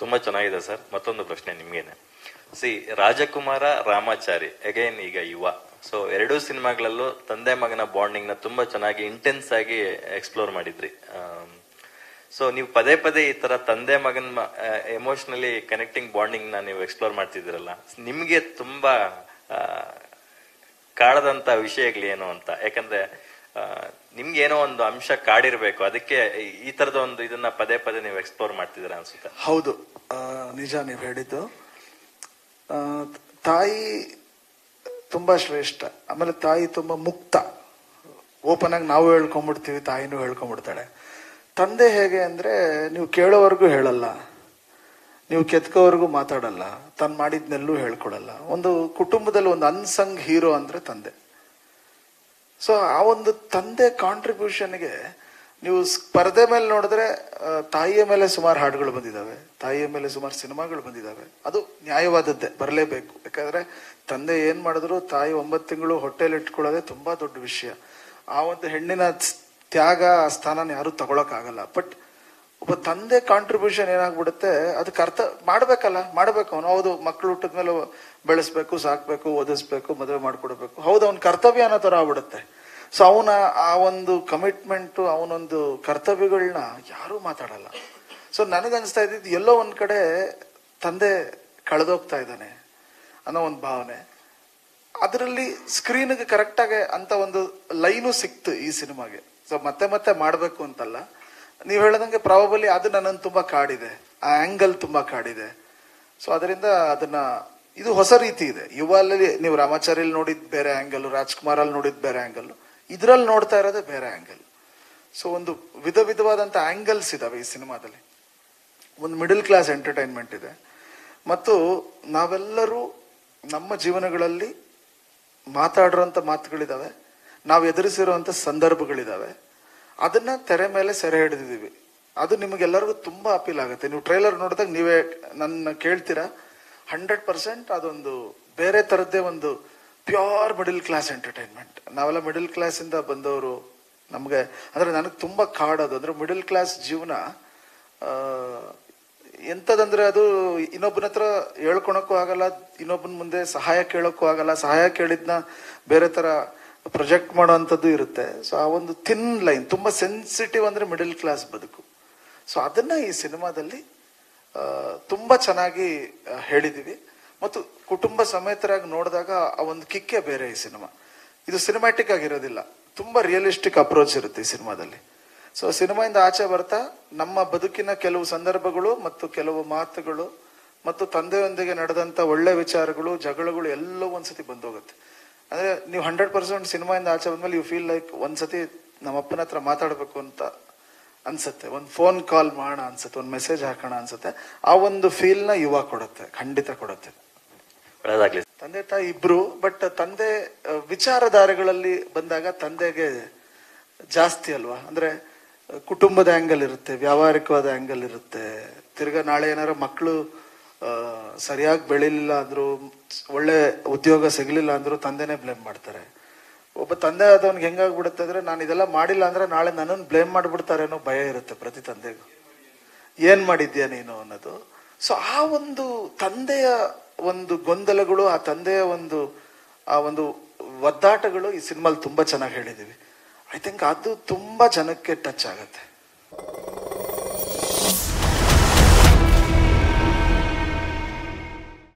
ತುಂಬಾ ಚೆನ್ನಾಗಿದೆ ಸರ್ ಮತ್ತೊಂದು ಪ್ರಶ್ನೆ ನಿಮ್ಗೇನೆ ಸಿ ರಾಜಕುಮಾರ ರಾಮಾಚಾರಿ ಅಗೈನ್ ಈಗ ಯುವ ಸೊ ಎರಡೂ ಸಿನಿಮಾಗಳಲ್ಲೂ ತಂದೆ ಮಗನ ಬಾಂಡಿಂಗ್ ನ ತುಂಬಾ ಚೆನ್ನಾಗಿ ಇಂಟೆನ್ಸ್ ಆಗಿ ಎಕ್ಸ್ಪ್ಲೋರ್ ಮಾಡಿದ್ರಿ ಸೊ ನೀವು ಪದೇ ಪದೇ ಈ ತರ ತಂದೆ ಮಗನ್ ಎಮೋಷನಲಿ ಕನೆಕ್ಟಿಂಗ್ ಬಾಂಡಿಂಗ್ ನ ನೀವು ಎಕ್ಸ್ಪ್ಲೋರ್ ಮಾಡ್ತಿದ್ದೀರಲ್ಲ ನಿಮ್ಗೆ ತುಂಬಾ ಆ, ಕಾಡದಂತ ವಿಷಯಗಳೇನು ಅಂತ ಯಾಕಂದ್ರೆ ಆ, ನಿಮ್ಗೆ ಏನೋ ಒಂದು ಅಂಶ ಕಾಡಿರ್ಬೇಕು ಅದಕ್ಕೆ ಈ- ಈ ತರದ ಒಂದು ಇದನ್ನ ಪದೇ ಪದೇ ನೀವು ಎಕ್ಸ್ಪ್ಲೋರ್ ಮಾಡ್ತಿದ್ದೀರಾ ಅನ್ಸುತ್ತೆ ಹೌದು ಆ, ನಿಜ ನೀವು ಹೇಳಿದ್ದು ಆ, ತಾಯಿ ತುಂಬಾ ಶ್ರೇಷ್ಠ ಆಮೇಲೆ ತಾಯಿ ತುಂಬಾ ಮುಕ್ತ ಓಪನ್ ಆಗಿ ನಾವು ಹೇಳ್ಕೊಂಡ್ಬಿಡ್ತೀವಿ ತಾಯಿನೂ ಹೇಳ್ಕೊಂಡ್ಬಿಡ್ತಾಳೆ ತಂದೆ ಹೇಗೆ ಅಂದ್ರೆ ನೀವು ಕೇಳೋವರೆಗೂ ಹೇಳಲ್ಲ ನೀವು ಕೆತ್ಕೋವರೆಗೂ ಮಾತಾಡಲ್ಲ ತಾನು ಮಾಡಿದ್ನೆಲ್ಲೂ ಹೇಳ್ಕೊಡಲ್ಲ ಒಂದು ಕುಟುಂಬದಲ್ಲಿ ಒಂದು ಅನ್ಸಂಗ್ ಹೀರೋ ಅಂದ್ರೆ ತಂದೆ ಸೊ ಆ ಒಂದು ತಂದೆ ಕಾಂಟ್ರಿಬ್ಯೂಷನ್ಗೆ ನೀವು ಸ್- ಪರದೆ ಮೇಲೆ ನೋಡಿದ್ರೆ ಆ, ತಾಯಿಯ ಮೇಲೆ ಸುಮಾರು ಹಾಡುಗಳು ಬಂದಿದ್ದಾವೆ ತಾಯಿಯ ಮೇಲೆ ಸುಮಾರು ಸಿನಿಮಾಗಳು ಬಂದಿದ್ದಾವೆ ಅದು ನ್ಯಾಯವಾದದ್ದೇ ಬರಲೇಬೇಕು ಯಾಕಂದ್ರೆ ತಂದೆ ಏನ್ ಮಾಡಿದ್ರು ತಾಯಿ ಒಂಬತ್ತು ತಿಂಗಳು ಹೊಟ್ಟೆಲಿ ಇಟ್ಕೊಳ್ಳೋದೇ ತುಂಬಾ ದೊಡ್ಡ ವಿಷಯ ಆ ಒಂದು ಹೆಣ್ಣಿನ ಸ್- ತ್ಯಾಗ ಆ ಸ್ಥಾನನ ಯಾರು ತಗೊಳಕ್ ಆಗಲ್ಲ ಬಟ್ ಒಬ್ಬ ತಂದೆ ಕಾಂಟ್ರಿಬ್ಯೂಷನ್ ಏನಾಗ್ಬಿಡುತ್ತೆ ಅದಕ್ಕೆ ಅರ್ಥ ಮಾಡ್ಬೇಕಲ್ಲ ಮಾಡ್ಬೇಕು ಅವನು ಹೌದು ಮಕ್ಕಳು ಹುಟ್ಟಿದ ಮೇಲೆ ಬೆಳೆಸ್ಬೇಕು ಸಾಕ್ಬೇಕು ಓದಿಸ್ಬೇಕು ಮದುವೆ ಮಾಡ್ಕೊಡ್ಬೇಕು ಹೌದು ಅವನ ಕರ್ತವ್ಯ ಅನ್ನೋ ತರ ಆಗ್ಬಿಡುತ್ತೆ ಸೊ ಅವನ ಆ ಒಂದು ಕಮಿಟ್ಮೆಂಟ್ ಅವನೊಂದು ಕರ್ತವ್ಯಗಳನ್ನ ಯಾರೂ ಮಾತಾಡಲ್ಲ ಸೊ ನನಗನ್ಸ್ತಾ ಇದ್ದಿದ್ದು ಎಲ್ಲೋ ಒಂದ್ ಕಡೆ ತಂದೆ ಕಳೆದೋಗ್ತಾ ಇದ್ದಾನೆ ಅನ್ನೋ ಒಂದು ಭಾವನೆ ಅದರಲ್ಲಿ ಸ್ಕ್ರೀನ್ಗೆ ಕರೆಕ್ಟ್ ಆಗಿ ಅಂತ ಒಂದು ಲೈನು ಸಿಕ್ತು ಈ ಸಿನಿಮಾಗೆ ಸೊ ಮತ್ತೆ ಮತ್ತೆ ಮಾಡ್ಬೇಕು ಅಂತಲ್ಲ ನೀವು ಹೇಳದಂಗೆ ಪ್ರಾಬಬಲಿ ಅದು ನನ್ನನ್ನು ತುಂಬಾ ಕಾಡಿದೆ ಆ ಆಂಗಲ್ ತುಂಬಾ ಕಾಡಿದೆ ಸೊ ಅದರಿಂದ ಅದನ್ನ ಇದು ಹೊಸ ರೀತಿ ಇದೆ ಯುವಲ್ಲಿ ನೀವು ರಾಮಾಚಾರ್ಯಲ್ಲಿ ನೋಡಿದ್ ಬೇರೆ ಆಂಗಲ್ ರಾಜ್ಕುಮಾರ್ ಅಲ್ಲಿ ನೋಡಿದ್ ಬೇರೆ ಆಂಗಲ್ ಇದ್ರಲ್ಲಿ ನೋಡ್ತಾ ಇರೋದೇ ಬೇರೆ ಆಂಗಲ್ ಸೊ ಒಂದು ವಿಧ ವಿಧವಾದಂತ ಆಂಗಲ್ಸ್ ಇದಾವೆ ಈ ಸಿನಿಮಾದಲ್ಲಿ ಒಂದು ಮಿಡಲ್ ಕ್ಲಾಸ್ ಎಂಟರ್ಟೈನ್ಮೆಂಟ್ ಇದೆ ಮತ್ತು ನಾವೆಲ್ಲರೂ ನಮ್ಮ ಜೀವನಗಳಲ್ಲಿ ಮಾತಾಡಿರೋಂಥ ಮಾತುಗಳಿದಾವೆ ನಾವು ಎದುರಿಸಿರುವಂತ ಸಂದರ್ಭಗಳಿದಾವೆ ಅದನ್ನ ತೆರೆ ಮೇಲೆ ಸೆರೆ ಹಿಡಿದಿದ್ದೀವಿ ಅದು ನಿಮಗೆಲ್ಲರಿಗೂ ತುಂಬಾ ಅಪೀಲ್ ಆಗುತ್ತೆ ನೀವು ಟ್ರೈಲರ್ ನೋಡಿದಾಗ ನೀವೇ ನನ್ನ ಕೇಳ್ತೀರಾ ಹಂಡ್ರೆಡ್ ಪರ್ಸೆಂಟ್ ಅದೊಂದು ಬೇರೆ ತರದ್ದೇ ಒಂದು ಪ್ಯೂರ್ ಮಿಡಲ್ ಕ್ಲಾಸ್ ಎಂಟರ್ಟೈನ್ಮೆಂಟ್ ನಾವೆಲ್ಲ ಮಿಡಲ್ ಕ್ಲಾಸ್ ಇಂದ ಬಂದವರು ನಮ್ಗೆ ಅಂದ್ರೆ ನನಗೆ ತುಂಬಾ ಕಾಡೋದು ಅಂದ್ರೆ ಮಿಡಲ್ ಕ್ಲಾಸ್ ಜೀವನ ಆ, ಎಂತದಂದ್ರೆ ಅದು ಇನ್ನೊಬ್ಬನ ಹತ್ರ ಹೇಳ್ಕೊಳಕ್ಕೂ ಆಗಲ್ಲ ಇನ್ನೊಬ್ಬನ ಮುಂದೆ ಸಹಾಯ ಕೇಳೋಕ್ಕೂ ಆಗಲ್ಲ ಸಹಾಯ ಕೇಳಿದ್ನ ಬೇರೆ ತರ ಪ್ರೊಜೆಕ್ಟ್ ಮಾಡೋವಂಥದ್ದು ಇರುತ್ತೆ ಸೊ ಆ ಒಂದು ಥಿನ್ ಲೈನ್ ತುಂಬಾ ಸೆನ್ಸಿಟಿವ್ ಅಂದ್ರೆ ಮಿಡಲ್ ಕ್ಲಾಸ್ ಬದುಕು ಸೊ ಅದನ್ನ ಈ ಸಿನಿಮಾದಲ್ಲಿ ಆ, ತುಂಬಾ ಚೆನ್ನಾಗಿ ಆ, ಹೇಳಿದೀವಿ ಮತ್ತು ಕುಟುಂಬ ಸಮೇತರಾಗಿ ನೋಡಿದಾಗ ಆ ಒಂದು ಕಿಕ್ಕೆ ಬೇರೆ ಈ ಸಿನಿಮಾ ಇದು ಸಿನಿಮ್ಯಾಟಿಕ್ ಆಗಿರೋದಿಲ್ಲ ತುಂಬಾ ರಿಯಲಿಸ್ಟಿಕ್ ಅಪ್ರೋಚ್ ಇರುತ್ತೆ ಈ ಸಿನಿಮಾದಲ್ಲಿ ಸೊ ಸಿನಿಮಾಯಿಂದ ಆಚೆ ಬರ್ತಾ ನಮ್ಮ ಬದುಕಿನ ಕೆಲವು ಸಂದರ್ಭಗಳು ಮತ್ತು ಕೆಲವು ಮಾತುಗಳು ಮತ್ತು ತಂದೆಯೊಂದಿಗೆ ನಡೆದಂತ ಒಳ್ಳೆ ವಿಚಾರಗಳು ಜಗಳಗಳು ಎಲ್ಲವೂ ಒಂದ್ಸತಿ ಬಂದೋಗುತ್ತೆ ಅಂದ್ರೆ ನೀವು ಹಂಡ್ರೆಡ್ ಪರ್ಸೆಂಟ್ ಸಿನಿಮಾಯಿಂದ ಆಚೆ ಬಂದ್ಮೇಲೆ ಯು ಫೀಲ್ ಲೈಕ್ ಒಂದ್ಸತಿ ನಮ್ಮ ಅಪ್ಪನ ಹತ್ರ ಮಾತಾಡ್ಬೇಕು ಅಂತ ಅನ್ಸುತ್ತೆ ಒಂದು ಫೋನ್ ಕಾಲ್ ಮಾಡೋಣ ಅನ್ಸುತ್ತೆ ಒಂದು ಮೆಸೇಜ್ ಹಾಕೋಣ ಅನ್ಸುತ್ತೆ ಆ ಒಂದು ಫೀಲ್ ನ ಯುವ ಕೊಡುತ್ತೆ ಖಂಡಿತ ಕೊಡುತ್ತೆ ಒಳ್ಳೆದಾಗ್ಲಿ ತಂದೆ ತಾಯಿ ಇಬ್ರು ಬಟ್ ತಂದೆ ಆ, ವಿಚಾರಧಾರೆಗಳಲ್ಲಿ ಬಂದಾಗ ತಂದೆಗೆ ಜಾಸ್ತಿ ಅಲ್ವಾ ಅಂದ್ರೆ ಆ, ಕುಟುಂಬದ ಆಂಗಲ್ ಇರುತ್ತೆ ವ್ಯಾವಹಾರಿಕವಾದ ಆಂಗಲ್ ಇರುತ್ತೆ ತಿರ್ಗಾ ನಾಳೆ ಏನಾರ ಮಕ್ಕಳು ಸರಿಯಾಗಿ ಬೆಳಿಲಿಲ್ಲ ಅಂದ್ರು ಒಳ್ಳೆ ಉದ್ಯೋಗ ಸಿಗ್ಲಿಲ್ಲ ಅಂದ್ರು ತಂದೆನೇ ಬ್ಲೇಮ್ ಮಾಡ್ತಾರೆ ಒಬ್ಬ ತಂದೆ ಆದವನ್ಗೆ ಹೆಂಗಾಗ್ಬಿಡುತ್ತೆ ಅಂದ್ರೆ ನಾನು ಇದೆಲ್ಲ ಮಾಡಿಲ್ಲ ಅಂದ್ರೆ ನಾಳೆ ನನ್ನನ್ನು ಬ್ಲೇಮ್ ಮಾಡ್ಬಿಡ್ತಾರೆ ಅನ್ನೋ ಭಯ ಇರುತ್ತೆ ಪ್ರತಿ ತಂದೆಗೂ ಏನ್ ಮಾಡಿದ್ಯಾ ನೀನು ಅನ್ನೋದು ಸೊ ಆ ಒಂದು ತಂದೆಯ ಒಂದು ಗೊಂದಲಗಳು ಆ ತಂದೆಯ ಒಂದು ಆ ಒಂದು ಒದ್ದಾಟಗಳು ಈ ಸಿನಿಮಾಲ್ ತುಂಬಾ ಚೆನ್ನಾಗಿ ಹೇಳಿದೀವಿ ಐ ಥಿಂಕ್ ಅದು ತುಂಬಾ ಜನಕ್ಕೆ ಟಚ್ ಆಗತ್ತೆ